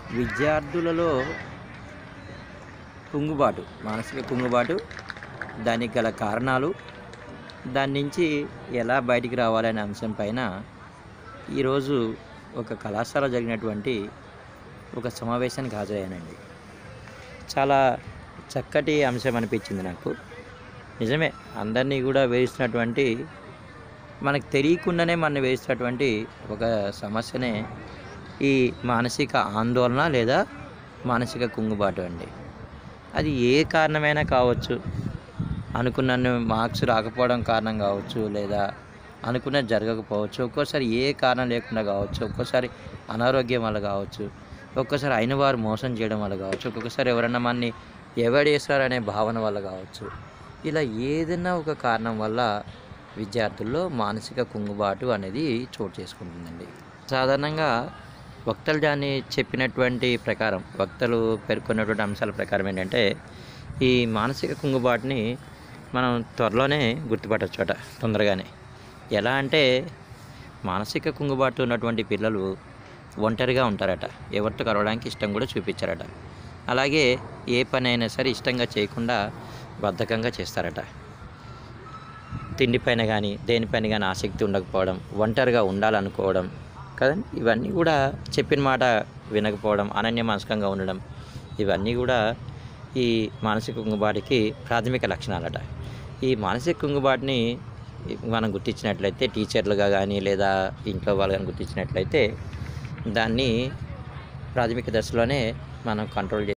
విద్యార్థులలో కుంగుబాటు మానసిక కుంగుబాటు దానికి గల కారణాలు దాని నుంచి ఎలా బయటికి రావాలనే అంశం పైన ఈరోజు ఒక కళాశాల జరిగినటువంటి ఒక సమావేశానికి హాజరయ్యానండి చాలా చక్కటి అంశం అనిపించింది నాకు నిజమే అందరినీ కూడా వేయిస్తున్నటువంటి మనకు తెలియకుండానే మన వేస్తున్నటువంటి ఒక సమస్యనే ఈ మానసిక ఆందోళన లేదా మానసిక కుంగుబాటు అండి అది ఏ కారణమైనా కావచ్చు అనుకున్న మార్క్స్ రాకపోవడం కారణం కావచ్చు లేదా అనుకున్నది జరగకపోవచ్చు ఒక్కోసారి ఏ కారణం లేకుండా కావచ్చు ఒక్కోసారి అనారోగ్యం వల్ల కావచ్చు ఒక్కోసారి అయిన వారు మోసం చేయడం వల్ల కావచ్చు ఒక్కొక్కసారి ఎవరన్నా మనని ఎవడు చేస్తారనే భావన వల్ల కావచ్చు ఇలా ఏదైనా ఒక కారణం వల్ల విద్యార్థుల్లో మానసిక కుంగుబాటు అనేది చోటు చేసుకుంటుందండి సాధారణంగా వక్తలు దాన్ని చెప్పినటువంటి ప్రకారం వక్తలు పేర్కొన్నటువంటి అంశాల ప్రకారం ఏంటంటే ఈ మానసిక కుంగుబాటుని మనం త్వరలోనే గుర్తుపట్టచ్చట తొందరగానే ఎలా అంటే మానసిక కుంగుబాటు ఉన్నటువంటి పిల్లలు ఒంటరిగా ఉంటారట ఎవరితో కలవడానికి ఇష్టం కూడా చూపించారట అలాగే ఏ పని అయినా సరే ఇష్టంగా చేయకుండా బద్ధకంగా చేస్తారట తిండిపైన కానీ దేనిపైన కానీ ఆసక్తి ఉండకపోవడం ఒంటరిగా ఉండాలనుకోవడం కదండి ఇవన్నీ కూడా చెప్పిన మాట వినకపోవడం అనన్య మానసికంగా ఉండడం ఇవన్నీ కూడా ఈ మానసిక కుంగుబాటుకి ప్రాథమిక లక్షణాలట ఈ మానసిక కుంగుబాటుని మనం గుర్తించినట్లయితే టీచర్లుగా కానీ లేదా ఇంట్లో వాళ్ళు కానీ గుర్తించినట్లయితే దాన్ని ప్రాథమిక దశలోనే మనం కంట్రోల్ చే